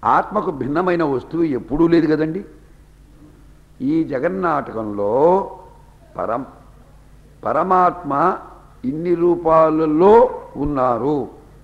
ఆత్మకు భిన్నమైన వస్తువు ఎప్పుడూ లేదు కదండి ఈ జగన్నాటకంలో పరం పరమాత్మ ఇన్ని రూపాలలో ఉన్నారు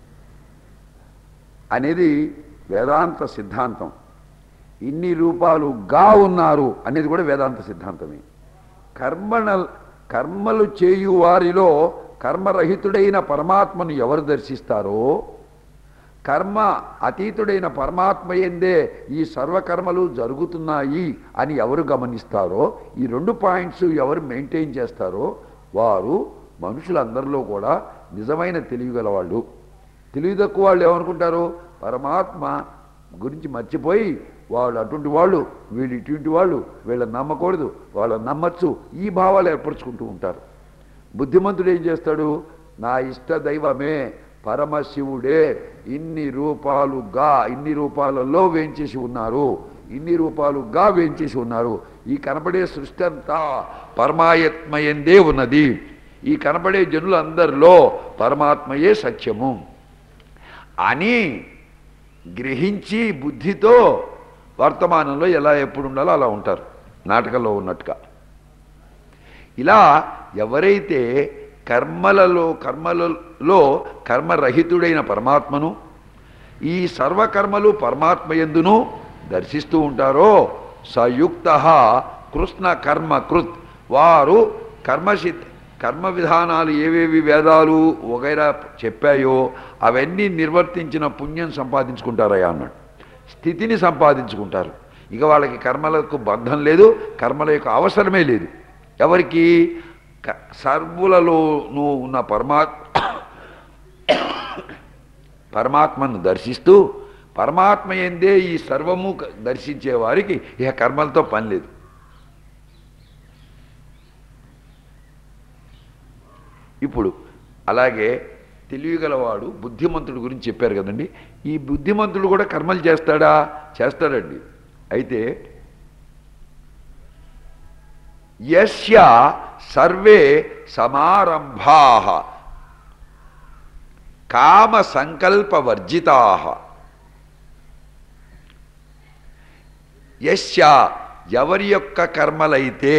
అనేది వేదాంత సిద్ధాంతం ఇన్ని రూపాలుగా ఉన్నారు అనేది కూడా వేదాంత సిద్ధాంతమే కర్మణ కర్మలు చేయు వారిలో కర్మరహితుడైన పరమాత్మను ఎవరు దర్శిస్తారో కర్మ అతీతుడైన పరమాత్మ ఎందే ఈ సర్వకర్మలు జరుగుతున్నాయి అని ఎవరు గమనిస్తారో ఈ రెండు పాయింట్స్ ఎవరు మెయింటైన్ చేస్తారో వారు మనుషులందరిలో కూడా నిజమైన తెలివిగల వాళ్ళు తెలివి తక్కువ వాళ్ళు ఏమనుకుంటారు పరమాత్మ గురించి మర్చిపోయి వాళ్ళు అటువంటి వాళ్ళు వీళ్ళు ఇటువంటి వాళ్ళు వీళ్ళని నమ్మకూడదు వాళ్ళని నమ్మచ్చు ఈ భావాలు ఏర్పరచుకుంటూ ఉంటారు బుద్ధిమంతుడు ఏం చేస్తాడు నా ఇష్ట దైవమే పరమశివుడే ఇన్ని రూపాలుగా ఇన్ని రూపాలలో వేంచేసి ఉన్నారు ఇన్ని రూపాలుగా వేంచేసి ఉన్నారు ఈ కనపడే సృష్టి అంతా పరమాత్మయందే ఉన్నది ఈ కనపడే జనులందరిలో పరమాత్మయే సత్యము అని గ్రహించి బుద్ధితో వర్తమానంలో ఎలా ఎప్పుడు ఉండాలో అలా ఉంటారు నాటకంలో ఉన్నట్టుగా ఇలా ఎవరైతే కర్మలలో కర్మలలో కర్మరహితుడైన పరమాత్మను ఈ సర్వకర్మలు పరమాత్మ ఎందును దర్శిస్తూ ఉంటారో సయుక్త కృష్ణ కర్మ కృత్ వారు కర్మసిద్ధ కర్మ విధానాలు ఏవేవి వేదాలు వగైరా చెప్పాయో అవన్నీ నిర్వర్తించిన పుణ్యం సంపాదించుకుంటారయ్యా అన్నాడు స్థితిని సంపాదించుకుంటారు ఇక వాళ్ళకి కర్మలకు బంధం లేదు కర్మల యొక్క అవసరమే లేదు ఎవరికి క- సర్వులలోనూ ఉన్న పరమాత్మ పరమాత్మను దర్శిస్తూ పరమాత్మ ఎందే ఈ సర్వము క- దర్శించే వారికి ఇక కర్మలతో పని లేదు ఇప్పుడు అలాగే తెలివిగలవాడు బుద్ధిమంతుడు గురించి చెప్పారు కదండి ఈ బుద్ధిమంతుడు కూడా కర్మలు చేస్తాడా చేస్తాడండి అయితే యస్య సర్వే సమారంభా కామ సంకల్పవర్జితా యస్య ఎవరి యొక్క కర్మలైతే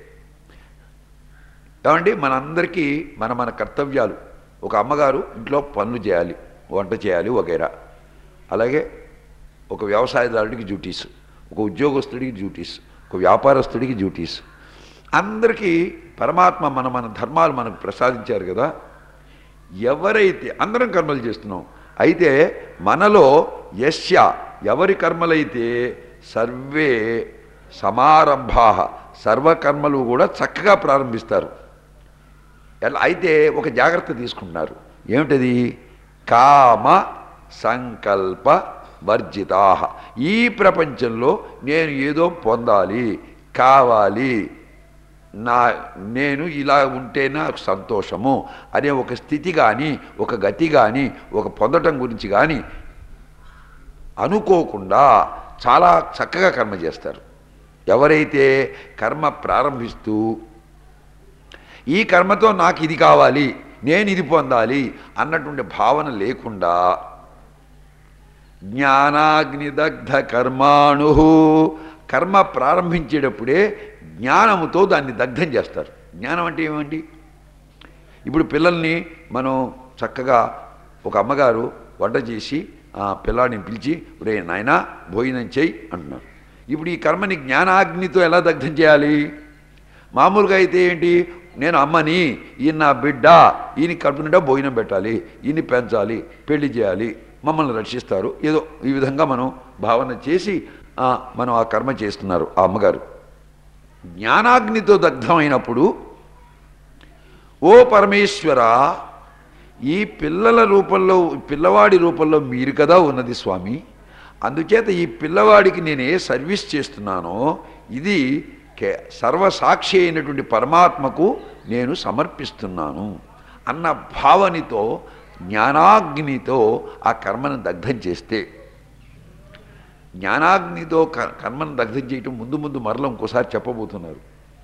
ఏమండి మనందరికీ మన మన కర్తవ్యాలు ఒక అమ్మగారు ఇంట్లో పనులు చేయాలి వంట చేయాలి వగైరా అలాగే ఒక వ్యవసాయదారుడికి డ్యూటీస్ ఒక ఉద్యోగస్తుడికి డ్యూటీస్ ఒక వ్యాపారస్తుడికి డ్యూటీస్ అందరికీ పరమాత్మ మన మన ధర్మాలు మనకు ప్రసాదించారు కదా ఎవరైతే అందరం కర్మలు చేస్తున్నాం అయితే మనలో యస్య ఎవరి కర్మలైతే సర్వే సమారంభా సర్వకర్మలు కూడా చక్కగా ప్రారంభిస్తారు ఎలా అయితే ఒక జాగ్రత్త తీసుకుంటున్నారు ఏమిటది కామ సంకల్ప వర్జితా ఈ ప్రపంచంలో నేను ఏదో పొందాలి కావాలి నా నేను ఇలా ఉంటే నాకు సంతోషము అనే ఒక స్థితి కానీ ఒక గతి కానీ ఒక పొందటం గురించి కానీ అనుకోకుండా చాలా చక్కగా కర్మ చేస్తారు ఎవరైతే కర్మ ప్రారంభిస్తూ ఈ కర్మతో నాకు ఇది కావాలి నేను ఇది పొందాలి అన్నటువంటి భావన లేకుండా జ్ఞానాగ్నిదగ్ధ కర్మాణు కర్మ ప్రారంభించేటప్పుడే జ్ఞానముతో దాన్ని దగ్ధం చేస్తారు జ్ఞానం అంటే ఏమండి ఇప్పుడు పిల్లల్ని మనం చక్కగా ఒక అమ్మగారు వంట చేసి ఆ పిల్లాడిని పిలిచి రే నాయనా భోజనం చేయి అంటున్నారు ఇప్పుడు ఈ కర్మని జ్ఞానాగ్నితో ఎలా దగ్ధం చేయాలి మామూలుగా అయితే ఏంటి నేను అమ్మని ఈయన నా బిడ్డ ఈయన కడుపు నిండా భోజనం పెట్టాలి ఈయన్ని పెంచాలి పెళ్లి చేయాలి మమ్మల్ని రక్షిస్తారు ఏదో ఈ విధంగా మనం భావన చేసి ఆ, మనం ఆ కర్మ చేస్తున్నారు ఆ అమ్మగారు జ్ఞానాగ్నితో దగ్ధమైనప్పుడు ఓ పరమేశ్వర ఈ పిల్లల రూపంలో పిల్లవాడి రూపంలో మీరు కదా ఉన్నది స్వామి అందుచేత ఈ పిల్లవాడికి నేను ఏ సర్వీస్ చేస్తున్నానో ఇది కే సర్వసాక్షి అయినటువంటి పరమాత్మకు నేను సమర్పిస్తున్నాను అన్న భావనితో జ్ఞానాగ్నితో ఆ కర్మను దగ్ధం చేస్తే జ్ఞానాగ్నితో క- కర్మను దగ్ధం చేయటం ముందు ముందు మరల ఇంకోసారి చెప్పబోతున్నారు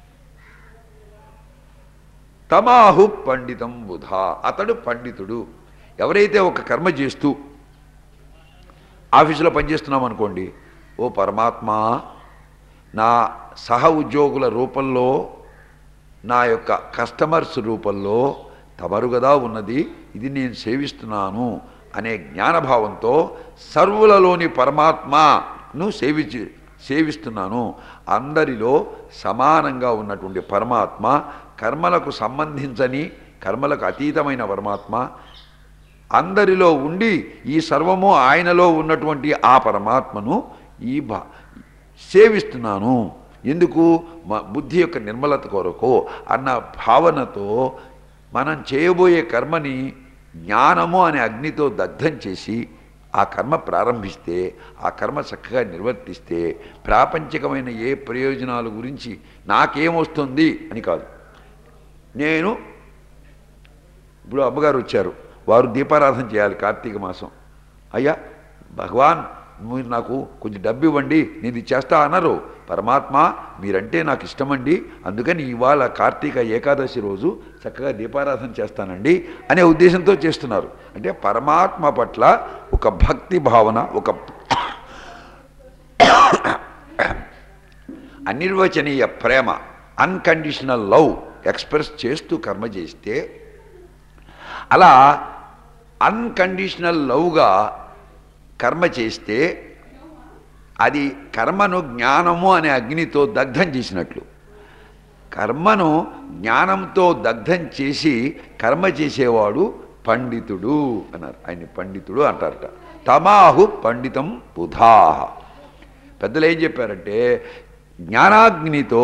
తమాహు పండితం బుధ అతడు పండితుడు ఎవరైతే ఒక కర్మ చేస్తూ ఆఫీసులో పనిచేస్తున్నాం అనుకోండి ఓ పరమాత్మ నా సహ ఉద్యోగుల రూపంలో నా యొక్క కస్టమర్స్ రూపంలో తమరు కదా ఉన్నది ఇది నేను సేవిస్తున్నాను అనే జ్ఞానభావంతో సర్వులలోని పరమాత్మను సేవించి సేవిస్తున్నాను అందరిలో సమానంగా ఉన్నటువంటి పరమాత్మ కర్మలకు సంబంధించని కర్మలకు అతీతమైన పరమాత్మ అందరిలో ఉండి ఈ సర్వము ఆయనలో ఉన్నటువంటి ఆ పరమాత్మను ఈ భా సేవిస్తున్నాను ఎందుకు మా బుద్ధి యొక్క నిర్మలత కొరకు అన్న భావనతో మనం చేయబోయే కర్మని జ్ఞానము అనే అగ్నితో దగ్ధం చేసి ఆ కర్మ ప్రారంభిస్తే ఆ కర్మ చక్కగా నిర్వర్తిస్తే ప్రాపంచికమైన ఏ ప్రయోజనాల గురించి నాకేమొస్తుంది అని కాదు నేను ఇప్పుడు అమ్మగారు వచ్చారు వారు దీపారాధన చేయాలి కార్తీక మాసం అయ్యా భగవాన్ మీరు నాకు కొంచెం డబ్బు ఇవ్వండి నేను ఇది చేస్తా అన్నారు పరమాత్మ మీరంటే నాకు ఇష్టమండి అందుకని ఇవాళ కార్తీక ఏకాదశి రోజు చక్కగా దీపారాధన చేస్తానండి అనే ఉద్దేశంతో చేస్తున్నారు అంటే పరమాత్మ పట్ల ఒక భక్తి భావన ఒక అనిర్వచనీయ ప్రేమ అన్కండిషనల్ లవ్ ఎక్స్ప్రెస్ చేస్తూ కర్మ చేస్తే అలా అన్కండిషనల్ లవ్గా కర్మ చేస్తే అది కర్మను జ్ఞానము అనే అగ్నితో దగ్ధం చేసినట్లు కర్మను జ్ఞానంతో దగ్ధం చేసి కర్మ చేసేవాడు పండితుడు అన్నారు ఆయన పండితుడు అంటారట తమాహు పండితం బుధాహ పెద్దలు ఏం చెప్పారంటే జ్ఞానాగ్నితో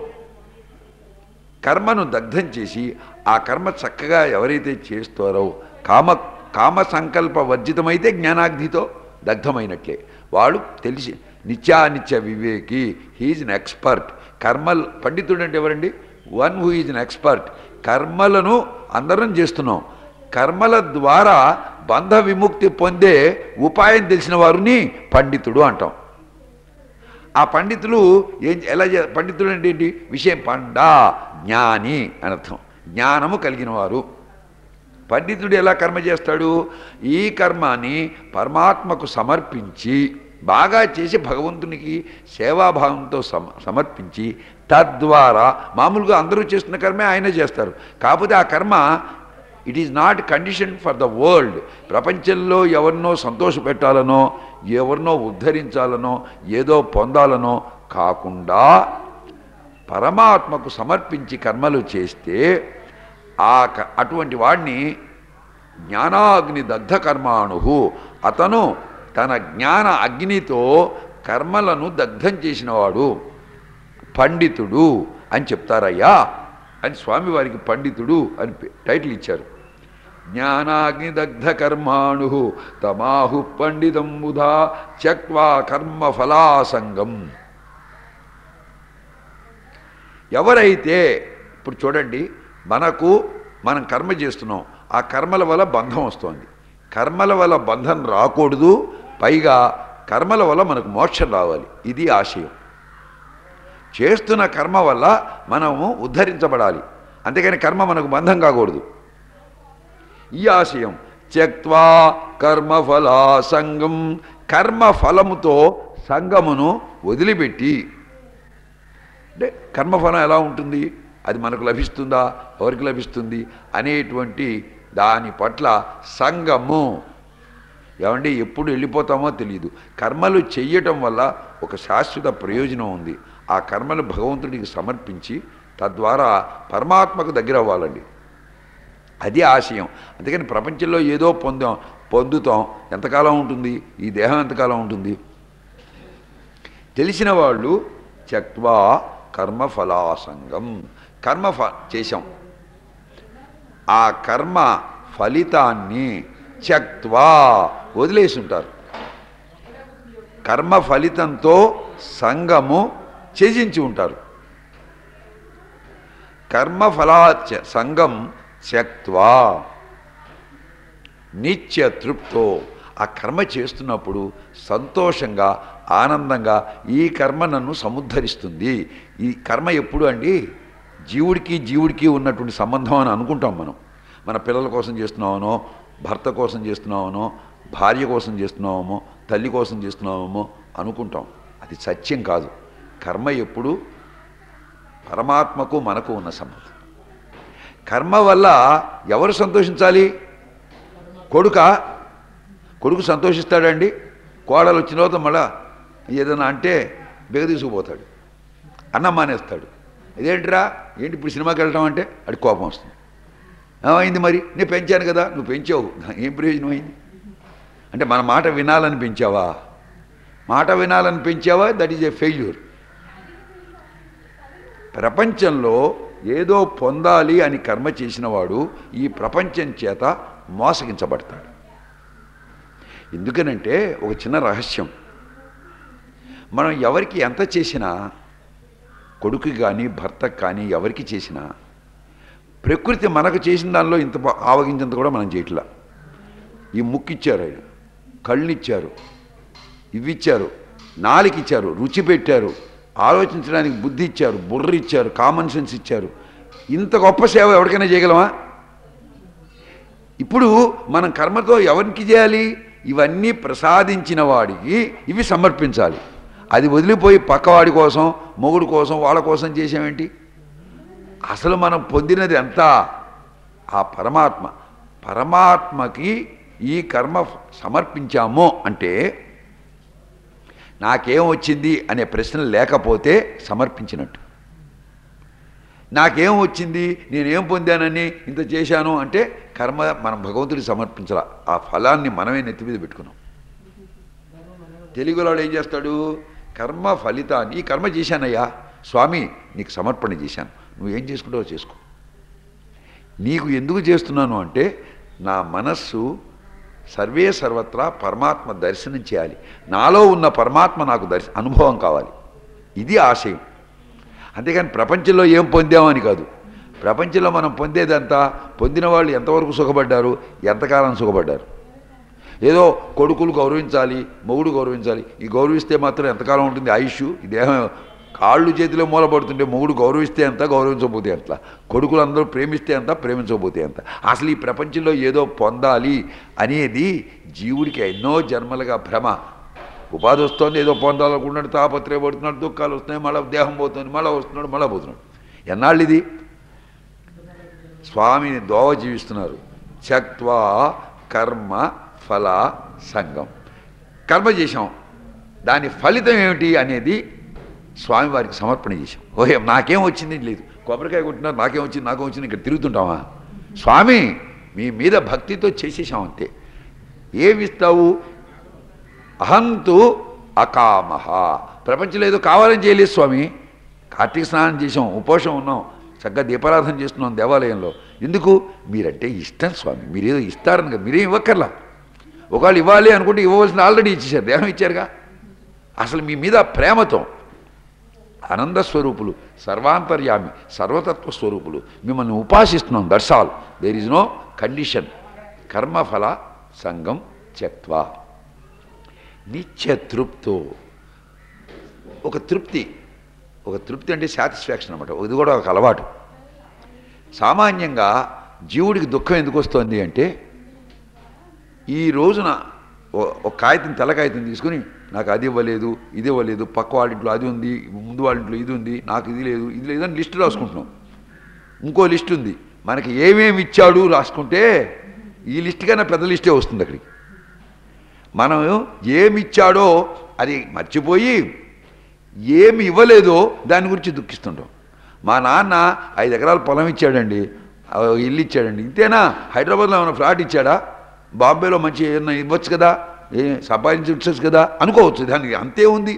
కర్మను దగ్ధం చేసి ఆ కర్మ చక్కగా ఎవరైతే చేస్తారో కామ కామ సంకల్ప వర్జితమైతే జ్ఞానాగ్నితో దగ్ధమైనట్లే వాడు తెలిసి నిత్యానిత్య వివేకి హీజ్ అన్ ఎక్స్పర్ట్ కర్మల్ పండితుడు అంటే ఎవరండి one who is an expert కర్మలను అందరం చేస్తున్నాం కర్మల ద్వారా బంధ విముక్తి పొందే ఉపాయం తెలిసిన వారిని పండితుడు అంటాం ఆ పండితులు ఏం ఎలా చే- పండితుడు అంటే ఏంటి విషయం పండా జ్ఞాని అని అర్థం జ్ఞానము కలిగిన వారు పండితుడు ఎలా కర్మ చేస్తాడు ఈ కర్మాన్ని పరమాత్మకు సమర్పించి బాగా చేసి భగవంతునికి సేవాభావంతో సమ సమర్పించి తద్వారా మామూలుగా అందరూ చేస్తున్న కర్మే ఆయన చేస్తారు కాకపోతే ఆ కర్మ it is not condition for the world ప్రపంచంలో ఎవరినో సంతోషపెట్టాలనో ఎవరినో ఉద్ధరించాలనో ఏదో పొందాలనో కాకుండా పరమాత్మకు సమర్పించి కర్మలు చేస్తే ఆ క- అటువంటి వాడిని జ్ఞానాగ్ని దగ్ధ కర్మాణు అతను తన జ్ఞాన అగ్నితో కర్మలను దగ్ధం చేసినవాడు పండితుడు అని చెప్తారయ్యా అని స్వామివారికి పండితుడు అని పే- టైటిల్ ఇచ్చారు జ్ఞానాగ్నిదగ్ధ కర్మాణు తమాహు పండితం బుధా త్యక్వా కర్మ ఫలాసంగం ఎవరైతే ఇప్పుడు చూడండి మనకు మనం కర్మ చేస్తున్నాం ఆ కర్మల వల్ల బంధం వస్తుంది కర్మల వల్ల బంధం రాకూడదు పైగా కర్మల వల్ల మనకు మోక్షం రావాలి ఇది ఆశయం చేస్తున్న కర్మ వల్ల మనము ఉద్ధరించబడాలి అంతేకాని కర్మ మనకు బంధం కాకూడదు ఈ ఆశయం త్యక్వా కర్మఫలా సంగం కర్మ ఫలముతో సంగమును వదిలిపెట్టి అంటే కర్మఫలం ఎలా ఉంటుంది అది మనకు లభిస్తుందా ఎవరికి లభిస్తుంది అనేటువంటి దాని పట్ల సంగము ఏమంటే ఎప్పుడు వెళ్ళిపోతామో తెలియదు కర్మలు చెయ్యటం వల్ల ఒక శాశ్వత ప్రయోజనం ఉంది ఆ కర్మలు భగవంతుడికి సమర్పించి తద్వారా పరమాత్మకు దగ్గర అవ్వాలండి అది ఆశయం అందుకని ప్రపంచంలో ఏదో పొందాం పొందుతాం ఎంతకాలం ఉంటుంది ఈ దేహం ఎంతకాలం ఉంటుంది తెలిసిన వాళ్ళు చక్వా కర్మఫలాసంగం కర్మ ఫ చేశాం ఆ కర్మ ఫలితాన్ని త్యక్వా వదిలేసి ఉంటారు కర్మ ఫలితంతో సంగము త్యజించి ఉంటారు కర్మఫలా త్య- సంగం త్యక్వా నిత్య తృప్తో ఆ కర్మ చేస్తున్నప్పుడు సంతోషంగా ఆనందంగా ఈ కర్మ నన్ను సముద్ధరిస్తుంది ఈ కర్మ ఎప్పుడు అండి జీవుడికి జీవుడికి ఉన్నటువంటి సంబంధం అని అనుకుంటాం మనం మన పిల్లల కోసం చేస్తున్నామనో భర్త కోసం చేస్తున్నామనో భార్య కోసం చేస్తున్నామో తల్లి కోసం చేస్తున్నామేమో అనుకుంటాం అది సత్యం కాదు కర్మ ఎప్పుడు పరమాత్మకు మనకు ఉన్న సంబంధం కర్మ వల్ల ఎవరు సంతోషించాలి కొడుక కొడుకు సంతోషిస్తాడండి కోడలు వచ్చిన తర్వాత మళ్ళా ఏదైనా అంటే బిగ తీసుకుపోతాడు అన్నం మానేస్తాడు ఇదేంటిరా ఏంటి ఇప్పుడు సినిమాకి వెళ్ళటం అంటే అది కోపం వస్తుంది ఏమైంది మరి నేను పెంచాను కదా నువ్వు పెంచావు ఏం ప్రయోజనం అయింది అంటే మన మాట వినాలని పెంచావా మాట వినాలని పెంచావా దట్ ఈజ్ ఏ ఫెయిల్యూర్ ప్రపంచంలో ఏదో పొందాలి అని కర్మ చేసినవాడు ఈ ప్రపంచం చేత మోసగించబడతాడు ఎందుకనంటే ఒక చిన్న రహస్యం మనం ఎవరికి ఎంత చేసినా కొడుకు కానీ భర్తకు కానీ ఎవరికి చేసినా ప్రకృతి మనకు చేసిన దానిలో ఇంత బా- ఆవగించేంత కూడా మనం చేయట్లా ఈ ముక్కు ఇచ్చారు ఆయన కళ్ళు ఇచ్చారు ఇవి ఇచ్చారు నాలుగు ఇచ్చారు రుచి పెట్టారు ఆలోచించడానికి బుద్ధి ఇచ్చారు బుర్ర ఇచ్చారు కామన్ సెన్స్ ఇచ్చారు ఇంత గొప్ప సేవ ఎవరికైనా చేయగలమా ఇప్పుడు మనం కర్మతో ఎవరికి చేయాలి ఇవన్నీ ప్రసాదించిన వాడికి ఇవి సమర్పించాలి అది వదిలిపోయి పక్కవాడి కోసం మొగుడు కోసం వాళ్ళ కోసం చేసామేంటి అసలు మనం పొందినది ఎంత ఆ పరమాత్మ పరమాత్మకి ఈ కర్మ సమర్పించాము అంటే నాకేం వచ్చింది అనే ప్రశ్న లేకపోతే సమర్పించినట్టు నాకేం వచ్చింది నేనేం పొందానని ఇంత చేశాను అంటే కర్మ మనం భగవంతుడికి సమర్పించాల ఆ ఫలాన్ని మనమే నెత్తి మీద పెట్టుకున్నాం తెలుగులో ఏం చేస్తాడు కర్మ ఫలితాన్ని ఈ కర్మ చేశానయ్యా స్వామి నీకు సమర్పణ చేశాను నువ్వేం చేసుకుంటావో చేసుకో నీకు ఎందుకు చేస్తున్నాను అంటే నా మనస్సు సర్వే సర్వత్రా పరమాత్మ దర్శనం చేయాలి నాలో ఉన్న పరమాత్మ నాకు దర్శ అనుభవం కావాలి ఇది ఆశయం అంతేగాని ప్రపంచంలో ఏం పొందామని కాదు ప్రపంచంలో మనం పొందేదంతా పొందిన వాళ్ళు ఎంతవరకు సుఖపడ్డారు ఎంతకాలం సుఖపడ్డారు ఏదో కొడుకులు గౌరవించాలి మొగుడు గౌరవించాలి ఈ గౌరవిస్తే మాత్రం ఎంతకాలం ఉంటుంది ఆయుష్ ఈ దేహం కాళ్ళు చేతిలో మూలపడుతుంటే మొగుడు గౌరవిస్తే ఎంత గౌరవించకపోతే ఎంత కొడుకులు అందరూ ప్రేమిస్తే ఎంత ప్రేమించకపోతే ఎంత అసలు ఈ ప్రపంచంలో ఏదో పొందాలి అనేది జీవుడికి ఎన్నో జన్మలుగా భ్రమ ఉపాధి వస్తుంది ఏదో పొందాలనుకుంటున్నాడు తాపత్రయపడుతున్నాడు దుఃఖాలు వస్తున్నాయి మళ్ళీ దేహం పోతుంది మళ్ళీ వస్తున్నాడు మళ్ళీ పోతున్నాడు ఎన్నాళ్ళు ఇది స్వామిని దోవ జీవిస్తున్నారు చక్వా కర్మ ఫల సంగం కర్మ చేశాం దాని ఫలితం ఏమిటి అనేది స్వామివారికి సమర్పణ చేశాం ఓహే నాకేం వచ్చింది లేదు కొబ్బరికాయ కొట్టినారు నాకేం వచ్చింది నాకేం వచ్చింది ఇక్కడ తిరుగుతుంటామా స్వామి మీ మీద భక్తితో చేసేసాం అంతే ఏమిస్తావు అహంతు అకామహ ప్రపంచంలో ఏదో కావాలని చేయలేదు స్వామి కార్తీక స్నానం చేసాం ఉపవాసం ఉన్నాం చక్కగా దీపారాధన చేస్తున్నాం దేవాలయంలో ఎందుకు మీరంటే ఇష్టం స్వామి మీరేదో ఇస్తారని కదా మీరేం ఇవ్వక్కర్లా ఒకవేళ ఇవ్వాలి అనుకుంటే ఇవ్వవలసిన ఆల్రెడీ ఇచ్చేసారు దేహం ఇచ్చారుగా అసలు మీ మీద ప్రేమతో ఆనంద స్వరూపులు సర్వాంతర్యామి సర్వతత్వ స్వరూపులు మిమ్మల్ని ఉపాసిస్తున్నాం that's all there is no condition కర్మఫల సంగం త్యక్వా నిత్య తృప్తో ఒక తృప్తి ఒక తృప్తి అంటే సాటిస్ఫాక్షన్ అనమాట ఇది కూడా ఒక అలవాటు సామాన్యంగా జీవుడికి దుఃఖం ఎందుకు వస్తుంది అంటే ఈ రోజున ఓ- ఒక కాగితం తెల్ల కాగితం తీసుకుని నాకు అది ఇవ్వలేదు ఇది ఇవ్వలేదు పక్క వాళ్ళ ఇంట్లో అది ఉంది ముందు వాళ్ళ ఇంట్లో ఇది ఉంది నాకు ఇది లేదు ఇది లేదని లిస్టు రాసుకుంటున్నాం ఇంకో లిస్ట్ ఉంది మనకి ఏమేమి ఇచ్చాడు రాసుకుంటే ఈ లిస్ట్ కన్నా పెద్ద లిస్టే వస్తుంది అక్కడికి మనం ఏమి ఇచ్చాడో అది మర్చిపోయి ఏమి ఇవ్వలేదో దాని గురించి దుఃఖిస్తుంటాం మా నాన్న ఐదు ఎకరాల పొలం ఇచ్చాడండి ఆ ఇల్లు ఇచ్చాడండి ఇంతేనా హైదరాబాద్లో ఏమైనా ఫ్లాట్ ఇచ్చాడా బాంబేలో మంచి ఏమన్నా ఇవ్వచ్చు కదా ఏ సంపాదించవచ్చు కదా అనుకోవచ్చు దానికి అంతే ఉంది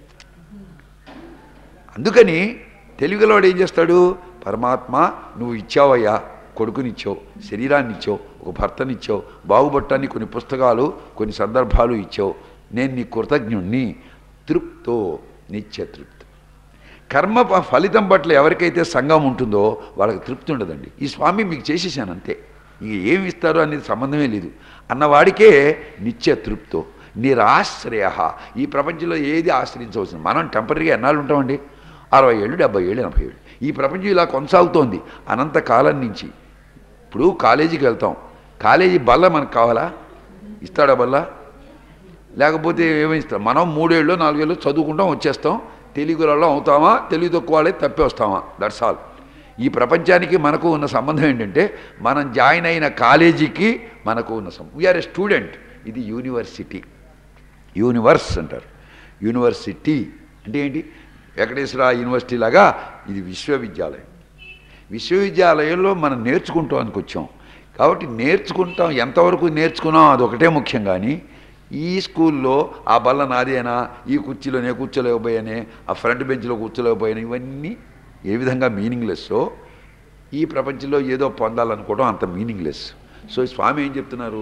అందుకని తెలుగులోడు ఏం చేస్తాడు పరమాత్మ నువ్వు ఇచ్చావయ్యా కొడుకునిచ్చావు శరీరాన్ని ఇచ్చావు ఒక భర్తనిచ్చావు బాగుపడటానికి కొన్ని పుస్తకాలు కొన్ని సందర్భాలు ఇచ్చావు నేను నీ కృతజ్ఞుణ్ణి తృప్తో నిత్య తృప్తి కర్మ ప- ఫలితం పట్ల ఎవరికైతే సంఘం ఉంటుందో వాళ్ళకి తృప్తి ఉండదండి ఈ స్వామి మీకు చేసేసాను అంతే ఇక ఏమి ఇస్తారో అనేది సంబంధమే లేదు అన్నవాడికే నిత్య తృప్తో నిరాశ్రయ ఈ ప్రపంచంలో ఏది ఆశ్రయించవలసిన మనం టెంపరీగా ఎన్నాళ్ళు ఉంటామండి అరవై ఏళ్ళు డెబ్బై ఏళ్ళు ఎనభై ఏళ్ళు ఈ ప్రపంచం ఇలా కొనసాగుతోంది అనంత కాలం నుంచి ఇప్పుడు కాలేజీకి వెళ్తాం కాలేజీ బల్ల మనకు కావాలా ఇస్తాడా బల్ల లేకపోతే ఏమిస్తాం మనం మూడేళ్ళు నాలుగేళ్ళు చదువుకుంటాం వచ్చేస్తాం తెలుగులలో అవుతామా తెలుగు తక్కువ వాళ్ళే తప్పి వస్తామా దట్స్ ఆల్ ఈ ప్రపంచానికి మనకు ఉన్న సంబంధం ఏంటంటే మనం జాయిన్ అయిన కాలేజీకి మనకు ఉన్న సంబంధం వీఆర్ ఎ స్టూడెంట్ ఇది యూనివర్సిటీ యూనివర్స్ అంటారు యూనివర్సిటీ అంటే ఏంటి వెంకటేశ్వర యూనివర్సిటీ లాగా ఇది విశ్వవిద్యాలయం విశ్వవిద్యాలయంలో మనం నేర్చుకుంటానికి వచ్చాం కాబట్టి నేర్చుకుంటాం ఎంతవరకు నేర్చుకున్నాం అది ఒకటే ముఖ్యం కానీ ఈ స్కూల్లో ఆ బల్ల నాదేనా ఈ కుర్చీలో నేను కూర్చోలేకపోయానే ఆ ఫ్రంట్ బెంచ్లో కూర్చోలేకపోయాను ఇవన్నీ ఏ విధంగా మీనింగ్లెస్సో ఈ ప్రపంచంలో ఏదో పొందాలనుకోవడం అంత మీనింగ్లెస్ సో ఈ స్వామి ఏం చెప్తున్నారు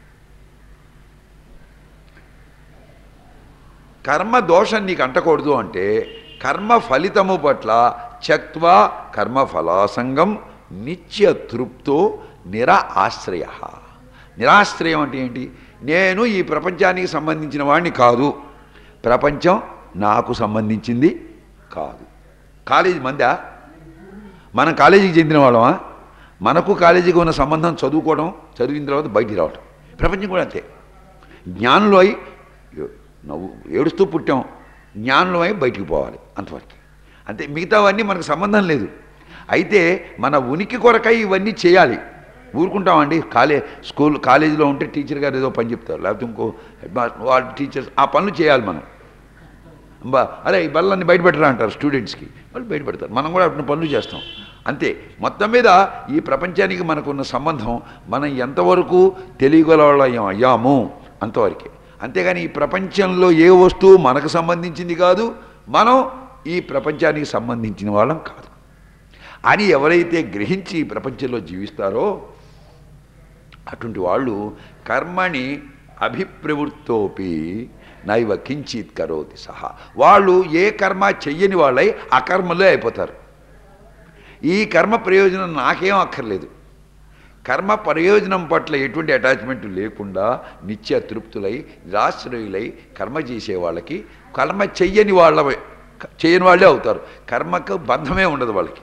కర్మ దోషం నీకు అంటకూడదు అంటే కర్మ ఫలితము పట్ల చక్వా కర్మ ఫలాసంగం నిత్య తృప్తో నిర ఆశ్రయ నిరాశ్రయం అంటే ఏంటి నేను ఈ ప్రపంచానికి సంబంధించిన వాడిని కాదు ప్రపంచం నాకు సంబంధించింది కాదు కాలేజీ మందా మనం కాలేజీకి చెందిన వాళ్ళమా మనకు కాలేజీకి ఉన్న సంబంధం చదువుకోవడం చదివిన తర్వాత బయటికి రావడం ప్రపంచం కూడా అంతే జ్ఞానులు అయి నవ్వు ఏడుస్తూ పుట్టాం జ్ఞానులు అయి బయటికి పోవాలి అంతవరకు అంతే మిగతావన్నీ మనకు సంబంధం లేదు అయితే మన ఉనికి కొరకై ఇవన్నీ చేయాలి ఊరుకుంటామండి కాలే స్కూల్ కాలేజీలో ఉంటే టీచర్ గారు ఏదో పని చెప్తారు లేకపోతే ఇంకో హెడ్ మాస్టర్ వాళ్ళ టీచర్స్ ఆ పనులు చేయాలి మనం బా అరే ఈ బల్లన్నీ బయటపెట్టరా అంటారు స్టూడెంట్స్కి వాళ్ళు బయటపెడతారు మనం కూడా అటువంటి పనులు చేస్తాం అంతే మొత్తం మీద ఈ ప్రపంచానికి మనకున్న సంబంధం మనం ఎంతవరకు తెలియగలవాళ్ళం అయ్యాము అంతవరకే అంతేగాని ఈ ప్రపంచంలో ఏ వస్తువు మనకు సంబంధించింది కాదు మనం ఈ ప్రపంచానికి సంబంధించిన వాళ్ళం కాదు అని ఎవరైతే గ్రహించి ఈ ప్రపంచంలో జీవిస్తారో అటువంటి వాళ్ళు కర్మని అభిప్రవృత్తోపి నైవ కించిత్ కరోతి సహా వాళ్ళు ఏ కర్మ చెయ్యని వాళ్ళై అకర్మలే అయిపోతారు ఈ కర్మ ప్రయోజనం నాకేం అక్కర్లేదు కర్మ ప్రయోజనం పట్ల ఎటువంటి అటాచ్మెంట్ లేకుండా నిత్య తృప్తులై నిరాశ్రయులై కర్మ చేసే వాళ్ళకి కర్మ చెయ్యని వాళ్ళ చేయని వాళ్ళే అవుతారు కర్మకు బంధమే ఉండదు వాళ్ళకి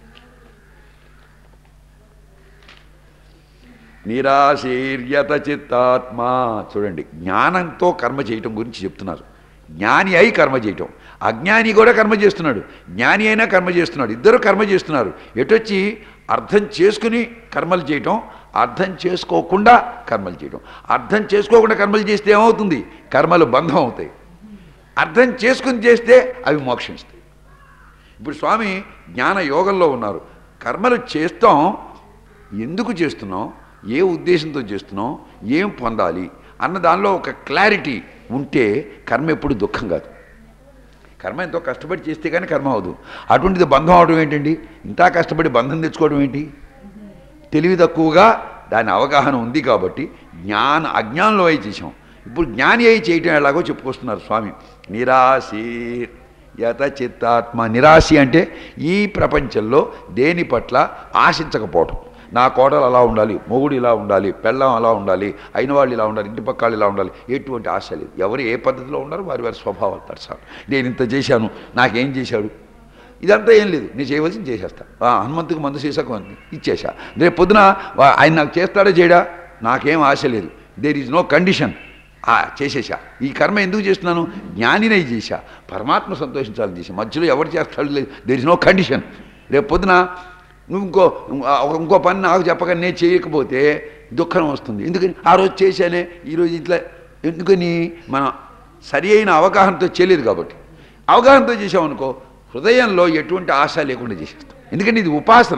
నిరాశీర్యత చిత్తాత్మ చూడండి జ్ఞానంతో కర్మ చేయటం గురించి చెప్తున్నారు జ్ఞాని అయి కర్మ చేయటం అజ్ఞాని కూడా కర్మ చేస్తున్నాడు జ్ఞాని అయినా కర్మ చేస్తున్నాడు ఇద్దరు కర్మ చేస్తున్నారు ఎటొచ్చి అర్థం చేసుకుని కర్మలు చేయటం అర్థం చేసుకోకుండా కర్మలు చేయటం అర్థం చేసుకోకుండా కర్మలు చేస్తే ఏమవుతుంది కర్మలు బంధం అవుతాయి అర్థం చేసుకుని చేస్తే అవి మోక్షం ఇస్తాయి ఇప్పుడు స్వామి జ్ఞాన యోగంలో ఉన్నారు కర్మలు చేస్తాం ఎందుకు చేస్తున్నాం ఏ ఉద్దేశంతో చేస్తున్నాం ఏం పొందాలి అన్న దానిలో ఒక క్లారిటీ ఉంటే కర్మ ఎప్పుడు దుఃఖం కాదు కర్మ ఎంతో కష్టపడి చేస్తే కానీ కర్మ అవదు అటువంటిది బంధం అవడం ఏంటండి ఇంత కష్టపడి బంధం తెచ్చుకోవడం ఏంటి తెలివి తక్కువగా దాని అవగాహన ఉంది కాబట్టి జ్ఞాన అజ్ఞానంలో అయి చేసాం ఇప్పుడు జ్ఞాని అయి చేయటం ఎలాగో చెప్పుకొస్తున్నారు స్వామి నిరాశీ యత చిత్తాత్మ నిరాశి అంటే ఈ ప్రపంచంలో దేని పట్ల ఆశించకపోవటం నా కోడలు అలా ఉండాలి మొగుడు ఇలా ఉండాలి పెళ్ళం అలా ఉండాలి అయిన వాళ్ళు ఇలా ఉండాలి ఇంటి పక్క వాళ్ళు ఇలా ఉండాలి ఎటువంటి ఆశ లేదు ఎవరు ఏ పద్ధతిలో ఉన్నారు వారి వారి స్వభావాలు తరచాలి నేను ఇంత చేశాను నాకేం చేశాడు ఇదంతా ఏం లేదు నేను చేయవలసింది చేసేస్తా ఆ, హనుమంతుకు మందు సీసకు అంది ఇచ్చేసా రేపు పొద్దున వా- ఆయన నాకు చేస్తాడా చేయడా నాకేం ఆశ లేదు దేర్ ఈజ్ నో కండిషన్ ఆ, చేసేసా ఈ కర్మ ఎందుకు చేస్తున్నాను జ్ఞానినై చేశా పరమాత్మ సంతోషించాలని చేశా మధ్యలో ఎవరు చేస్తాడు లేదు దేర్ ఇస్ నో కండిషన్ రేపు పొద్దున నువ్వు ఇంకో ఇంకో- ఇంకో పని నాకు చెప్పక నేను చేయకపోతే దుఃఖం వస్తుంది ఎందుకని ఆ రోజు చేశానే ఈరోజు ఇట్లా ఎందుకని మనం సరి అయిన అవగాహనతో చేయలేదు కాబట్టి అవగాహనతో చేసామనుకో హృదయంలో ఎటువంటి ఆశ లేకుండా చేసేస్తాం ఎందుకంటే ఇది ఉపాసన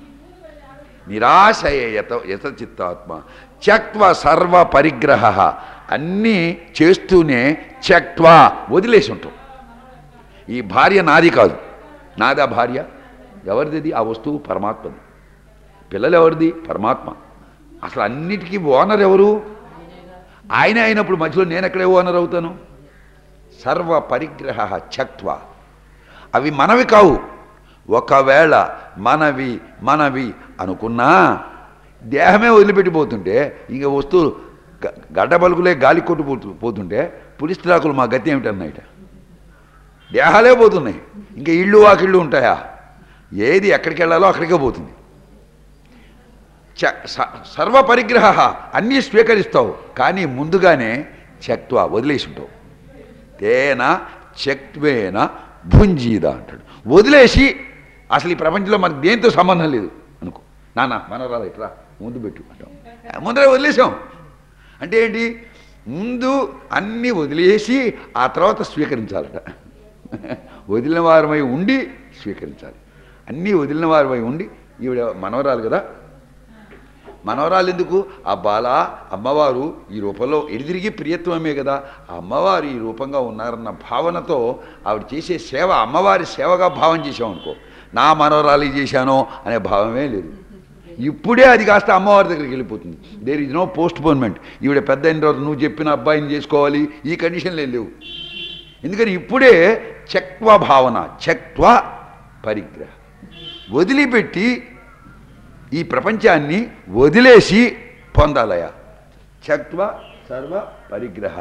నిరాశయత యత చిత్తాత్మ త్యక్వ సర్వ పరిగ్రహ అన్నీ చేస్తూనే త్యక్వ వదిలేసి ఉంటాం ఈ భార్య నాది కాదు నాదా భార్య ఎవరిది ఆ వస్తువు పరమాత్మది పిల్లలు ఎవరిది పరమాత్మ అసలు అన్నిటికీ ఓనర్ ఎవరు ఆయన అయినప్పుడు మధ్యలో నేను ఎక్కడే ఓనర్ అవుతాను సర్వ పరిగ్రహ త్యక్వ అవి మనవి కావు ఒకవేళ మనవి మనవి అనుకున్నా దేహమే వదిలిపెట్టిపోతుంటే ఇంక వస్తువు గ- గడ్డ పలుకులే గాలి కొట్టు పోతు- పోతుంటే పులిస్త్రాకులు మా గతి ఏమిటన్నాయిట దేహాలే పోతున్నాయి ఇంకా ఇళ్ళు వాకిళ్ళు ఉంటాయా ఏది ఎక్కడికి వెళ్ళాలో అక్కడికే పోతుంది చ స- సర్వ పరిగ్రహ అన్నీ స్వీకరిస్తావు కానీ ముందుగానే త్యక్వా వదిలేసి ఉంటావు తేన త్యక్వేన భుంజీద అంటాడు వదిలేసి అసలు ఈ ప్రపంచంలో మనకు దేంతో సంబంధం లేదు అనుకో నాన్న మనరాలు ఇట్లా ముందు పెట్టు అంటాం ముందరే వదిలేసాం అంటే ఏంటి ముందు అన్నీ వదిలేసి ఆ తర్వాత స్వీకరించాలట వదిలిన వారమై ఉండి స్వీకరించాలి అన్నీ వదిలిన వారమై ఉండి ఈవిడ మనవరాలు కదా మనవరాలు ఎందుకు ఆ బాల అమ్మవారు ఈ రూపంలో ఎడిదిరిగి ప్రియత్వమే కదా ఆ అమ్మవారు ఈ రూపంగా ఉన్నారన్న భావనతో ఆవిడ చేసే సేవ అమ్మవారి సేవగా భావం చేసాం అనుకో నా మనవరాలు చేశానో అనే భావమే లేదు ఇప్పుడే అది కాస్త అమ్మవారి దగ్గరికి వెళ్ళిపోతుంది there is no postponement ఈవిడ పెద్ద అయిన తర్వాత నువ్వు చెప్పిన అబ్బాయిని చేసుకోవాలి ఈ కండిషన్లు లేవు ఎందుకని ఇప్పుడే చెక్వ భావన చెక్వ పరిగ్రహ వదిలిపెట్టి ఈ ప్రపంచాన్ని వదిలేసి పొందాలయ చక్వ సర్వ పరిగ్రహ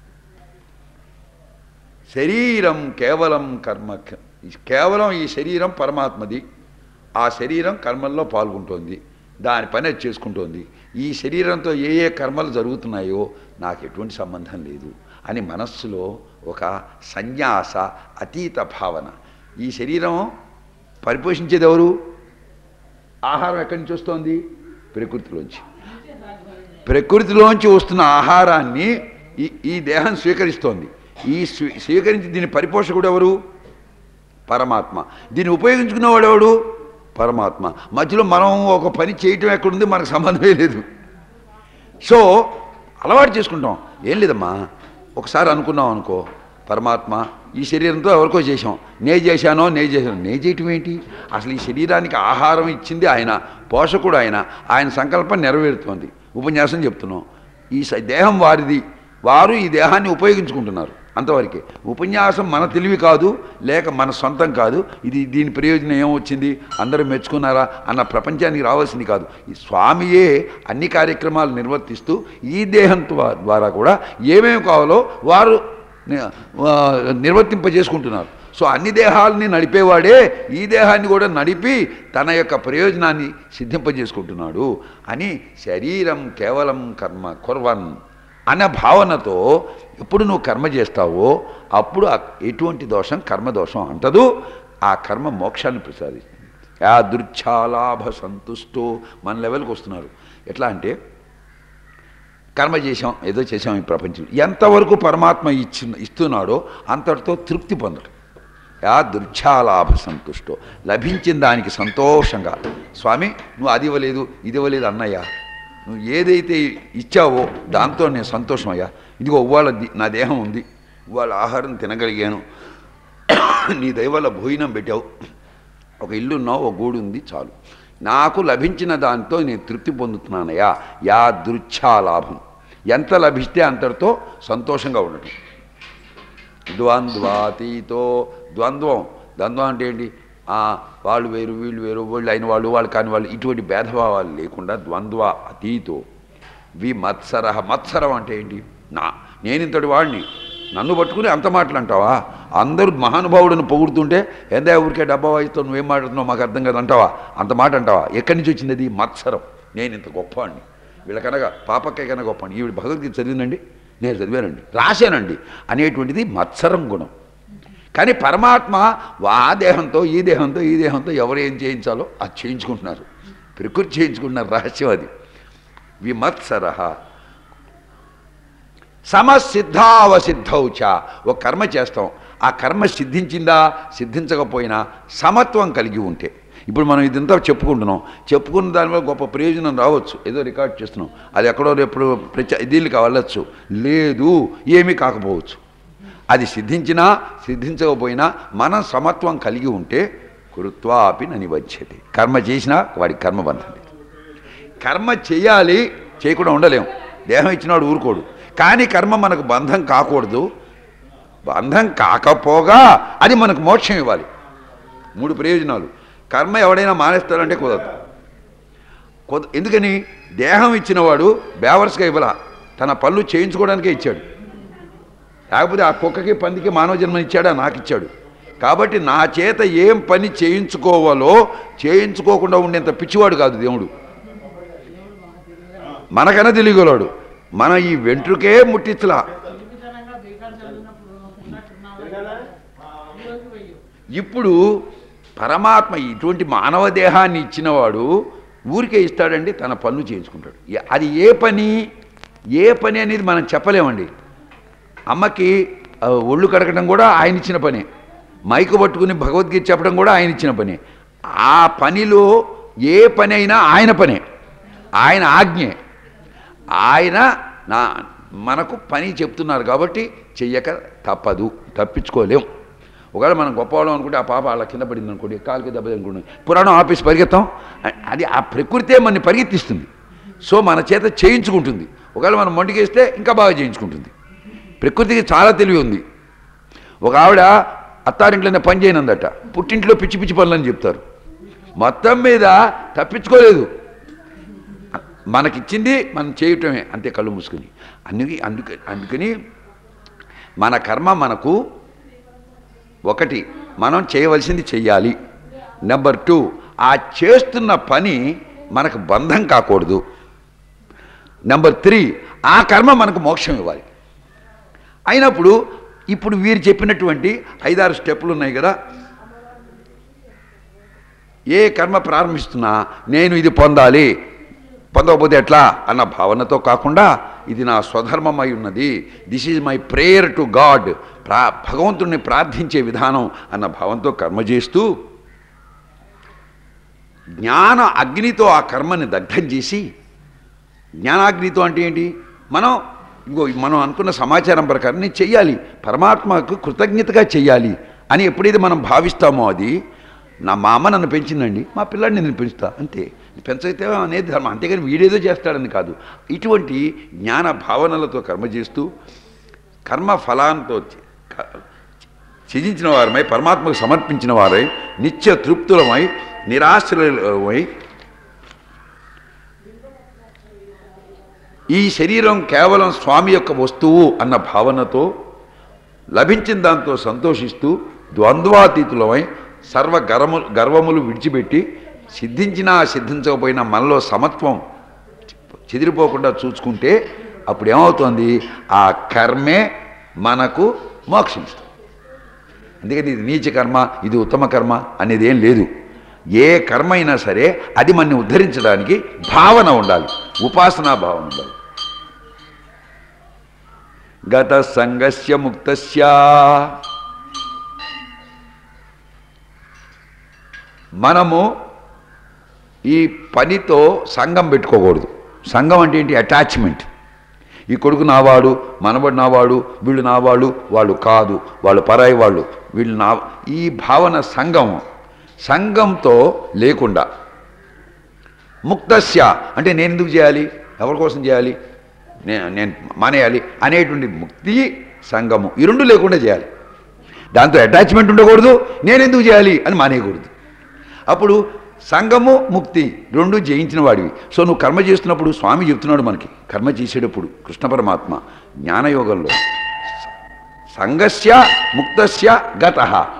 శరీరం కేవలం కర్మ కేవలం ఈ శరీరం పరమాత్మది ఆ శరీరం కర్మల్లో పాల్గొంటోంది దాని పని అది చేసుకుంటోంది ఈ శరీరంతో ఏ ఏ కర్మలు జరుగుతున్నాయో నాకు ఎటువంటి సంబంధం లేదు అని మనస్సులో ఒక సన్యాస అతీత భావన ఈ శరీరం పరిపోషించేది ఎవరు ఆహారం ఎక్కడి నుంచి వస్తోంది ప్రకృతిలోంచి ప్రకృతిలోంచి వస్తున్న ఆహారాన్ని ఈ ఈ దేహం స్వీకరిస్తోంది ఈ స్వీ- స్వీకరించి దీని పరిపోషకుడు ఎవరు పరమాత్మ దీన్ని ఉపయోగించుకునేవాడు ఎవడు పరమాత్మ మధ్యలో మనం ఒక పని చేయటం ఎక్కడుంది మనకు సంబంధమే లేదు సో అలవాటు చేసుకుంటాం ఏం లేదమ్మా ఒకసారి అనుకున్నాం అనుకో పరమాత్మ ఈ శరీరంతో ఎవరికో చేశాం నే చేశానో నే చేశాను నే చేయటం ఏంటి అసలు ఈ శరీరానికి ఆహారం ఇచ్చింది ఆయన పోషకుడు ఆయన ఆయన సంకల్పం నెరవేరుతోంది ఉపన్యాసం చెప్తున్నాం ఈ స- దేహం వారిది వారు ఈ దేహాన్ని ఉపయోగించుకుంటున్నారు అంతవరకే ఉపన్యాసం మన తెలివి కాదు లేక మన సొంతం కాదు ఇది దీని ప్రయోజనం ఏమొచ్చింది అందరూ మెచ్చుకున్నారా అన్న ప్రపంచానికి రావాల్సింది కాదు ఈ స్వామియే అన్ని కార్యక్రమాలు నిర్వర్తిస్తూ ఈ దేహం ద్వా- ద్వారా కూడా ఏమేమి కావాలో వారు ని- ఆ, నిర్వర్తింపజేసుకుంటున్నారు సో అన్ని దేహాలని నడిపేవాడే ఈ దేహాన్ని కూడా నడిపి తన యొక్క ప్రయోజనాన్ని సిద్ధింపజేసుకుంటున్నాడు అని శరీరం కేవలం కర్మ కుర్వన్ అన్న భావనతో ఎప్పుడు నువ్వు కర్మ చేస్తావో అప్పుడు ఆ ఎటువంటి దోషం కర్మ దోషం అంటదు ఆ కర్మ మోక్షాన్ని ప్రసాదిస్తుంది ఆ దృచ్ఛాలాభ సంతుష్టో మన లెవెల్కి వస్తున్నారు ఎట్లా అంటే కర్మ చేశాం ఏదో చేశాం ఈ ప్రపంచం ఎంతవరకు పరమాత్మ ఇచ్చి ఇస్తున్నాడో అంతటితో తృప్తి పొందడం యా దృచ్ఛాలాభ సంతుష్టో లభించిన దానికి సంతోషంగా స్వామి నువ్వు అది ఇవ్వలేదు ఇది ఇవ్వలేదు అన్నయ్య నువ్వు ఏదైతే ఇచ్చావో దాంతో నేను సంతోషం అయ్యా ఇదిగో ఇవాళ ది- నా దేహం ఉంది ఇవాళ ఆహారం తినగలిగాను నీ దయవల్ల భోజనం పెట్టావు ఒక ఇల్లు ఉన్నావు ఒక గూడు ఉంది చాలు నాకు లభించిన దాంతో నేను తృప్తి పొందుతున్నానయ్యా యా దృచ్ఛాలాభం ఎంత లభిస్తే అంతటితో సంతోషంగా ఉండటం ద్వంద్వాతీతో ద్వంద్వం ద్వంద్వం అంటే ఏంటి ఆ, వాళ్ళు వేరు వీళ్ళు వేరు వీళ్ళు అయిన వాళ్ళు వాళ్ళు కాని వాళ్ళు ఇటువంటి భేదభావాలు లేకుండా ద్వంద్వ అతీతో విమత్సర మత్సరం అంటే ఏంటి నా నేను ఇంతటి వాడిని నన్ను పట్టుకుని అంత మాటలు అంటావా అందరూ మహానుభావుడిని పొగుడుతుంటే ఎందా ఊరికే డబ్బా వాయిస్తావు నువ్వేం మాట్లాడుతున్నావు మాకు అర్థం కాదు అంటావా అంత మాట అంటావా ఎక్కడి నుంచి వచ్చింది అది మత్సరం నేను ఇంత గొప్పవాడిని వీళ్ళకనగా పాపకే కన్నా గొప్పవాడిని ఈవిడ భగవద్గీత చదివిందండి నేను చదివానండి రాశానండి అనేటువంటిది మత్సరం గుణం కానీ పరమాత్మ ఆ దేహంతో ఈ దేహంతో ఈ దేహంతో ఎవరు ఏం చేయించాలో అది చేయించుకుంటున్నారు ప్రకృతి చేయించుకుంటున్నారు రహస్యం అది విమత్సర సమసిద్ధావసిద్ధౌ చ ఒక కర్మ చేస్తాం ఆ కర్మ సిద్ధించిందా సిద్ధించకపోయినా సమత్వం కలిగి ఉంటే ఇప్పుడు మనం ఇదంతా చెప్పుకుంటున్నాం చెప్పుకున్న దానివల్ల గొప్ప ప్రయోజనం రావచ్చు ఏదో రికార్డ్ చేస్తున్నాం అది ఎక్కడో ఎప్పుడు ప్రచ దీనికి వెళ్ళచ్చు లేదు ఏమీ కాకపోవచ్చు అది సిద్ధించినా సిద్ధించకపోయినా మనం సమత్వం కలిగి ఉంటే కృత్వాపి ననివచ్యతే కర్మ చేసినా వాడికి కర్మ బంధం కర్మ చేయాలి చేయకుండా ఉండలేం దేహం ఇచ్చినాడు ఊరుకోడు కానీ కర్మ మనకు బంధం కాకూడదు బంధం కాకపోగా అది మనకు మోక్షం ఇవ్వాలి మూడు ప్రయోజనాలు కర్మ ఎవడైనా మానేస్తాడంటే కుదరదు కుద ఎందుకని దేహం ఇచ్చినవాడు బేవర్స్గా ఇవ్వాల తన పళ్ళు చేయించుకోవడానికే ఇచ్చాడు లేకపోతే ఆ కుక్కకి పందికి మానవ జన్మని ఇచ్చాడా నాకు ఇచ్చాడు కాబట్టి నా చేత ఏం పని చేయించుకోవాలో చేయించుకోకుండా ఉండేంత పిచ్చివాడు కాదు దేవుడు మనకన్నా తెలియగలవాడు మన ఈ వెంట్రుకే ముట్టించలా ఇప్పుడు పరమాత్మ ఇటువంటి మానవ దేహాన్ని ఇచ్చినవాడు ఊరికే ఇస్తాడండి తన పనులు చేయించుకుంటాడు ఏ- అది ఏ పని ఏ పని అనేది మనం చెప్పలేమండి అమ్మకి ఆ, ఒళ్ళు కడగడం కూడా ఆయన ఇచ్చిన పనే మైకు పట్టుకుని భగవద్గీత చెప్పడం కూడా ఆయన ఇచ్చిన పనే ఆ పనిలో ఏ పని అయినా ఆయన పనే ఆయన ఆజ్ఞే ఆయన నా మనకు పని చెప్తున్నారు కాబట్టి చెయ్యక తప్పదు తప్పించుకోలేం ఒకవేళ మనం గొప్పవాళ్ళం అనుకుంటే ఆ పాప అలా కింద పడింది అనుకోండి కాలుకి దెబ్బ అనుకోండి పురాణం ఆఫీస్ పరిగెత్తాం అ- అది ఆ ప్రకృతే మనని పరిగెత్తిస్తుంది సో మన చేత చేయించుకుంటుంది ఒకవేళ మనం మొండికేస్తే ఇంకా బాగా చేయించుకుంటుంది ప్రకృతికి చాలా తెలివి ఉంది ఒక ఆవిడ అత్తారింట్లోనే పని చేయనందట పుట్టింట్లో పిచ్చి పిచ్చి పనులని చెప్తారు మొత్తం మీద తప్పించుకోలేదు మనకిచ్చింది మనం చేయటమే అంతే కళ్ళు మూసుకుని అందుకే అందుకే అందుకని మన కర్మ మనకు ఒకటి మనం చేయవలసింది చెయ్యాలి నెంబర్ టూ ఆ చేస్తున్న పని మనకు బంధం కాకూడదు నెంబర్ త్రీ ఆ కర్మ మనకు మోక్షం ఇవ్వాలి అయినప్పుడు ఇప్పుడు వీరు చెప్పినటువంటి ఐదారు స్టెప్పులు ఉన్నాయి కదా ఏ కర్మ ప్రారంభిస్తున్నా నేను ఇది పొందాలి పొందకపోతే ఎట్లా అన్న భావనతో కాకుండా ఇది నా స్వధర్మం అయి ఉన్నది this is my prayer to God ప్రా భగవంతుడిని ప్రార్థించే విధానం అన్న భావంతో కర్మ చేస్తూ జ్ఞాన అగ్నితో ఆ కర్మని దగ్ధం చేసి జ్ఞానాగ్నితో అంటే ఏంటి మనం ఇంకో మనం అనుకున్న సమాచారం ప్రకారం నేను చెయ్యాలి పరమాత్మకు కృతజ్ఞతగా చెయ్యాలి అని ఎప్పుడైతే మనం భావిస్తామో అది నా మా అమ్మ నన్ను పెంచిందండి మా పిల్లాడిని నేను పెంచుతా అంతే పెంచైతే అనేది ధర్మం అంతేగాని వీడేదో చేస్తాడని కాదు ఇటువంటి జ్ఞాన భావనలతో కర్మ చేస్తూ కర్మ ఫలాంతో చే- క- త్యజించిన వారమై పరమాత్మకు సమర్పించిన వారై నిత్య తృప్తులమై నిరాశ్రయమై ఈ శరీరం కేవలం స్వామి యొక్క వస్తువు అన్న భావనతో లభించిన దాంతో సంతోషిస్తూ ద్వంద్వాతీతులమై సర్వ గర్వము గర్వములు విడిచిపెట్టి సిద్ధించినా సిద్ధించకపోయినా మనలో సమత్వం చెదిరిపోకుండా చూసుకుంటే అప్పుడు ఏమవుతుంది ఆ కర్మే మనకు మోక్షం ఇస్తుంది అందుకని ఇది నీచ కర్మ ఇది ఉత్తమ కర్మ అనేది ఏం లేదు ఏ కర్మ అయినా సరే అది మనని ఉద్ధరించడానికి భావన ఉండాలి ఉపాసనా భావన ఉండాలి గత సంగస్య ముక్తస్య మనము ఈ పనితో సంఘం పెట్టుకోకూడదు సంఘం అంటే ఏంటి అటాచ్మెంట్ ఈ కొడుకు నావాడు మనబడి నావాడు వీళ్ళు నావాళ్ళు వాళ్ళు కాదు వాళ్ళు పరాయి వాళ్ళు వీళ్ళు నా ఈ భావన సంఘం సంఘంతో లేకుండా ముక్తస్య అంటే నేను ఎందుకు చేయాలి ఎవరి కోసం చేయాలి నేను నేను మానేయాలి అనేటువంటి ముక్తి సంఘము ఈ రెండు లేకుండా చేయాలి దాంతో అటాచ్మెంట్ ఉండకూడదు నేను ఎందుకు చేయాలి అని మానేయకూడదు అప్పుడు సంఘము ముక్తి రెండు జయించిన వాడివి సో నువ్వు కర్మ చేస్తున్నప్పుడు స్వామి చెప్తున్నాడు మనకి కర్మ చేసేటప్పుడు కృష్ణ పరమాత్మ జ్ఞానయోగంలో సంఘస్య ముక్తస్య గత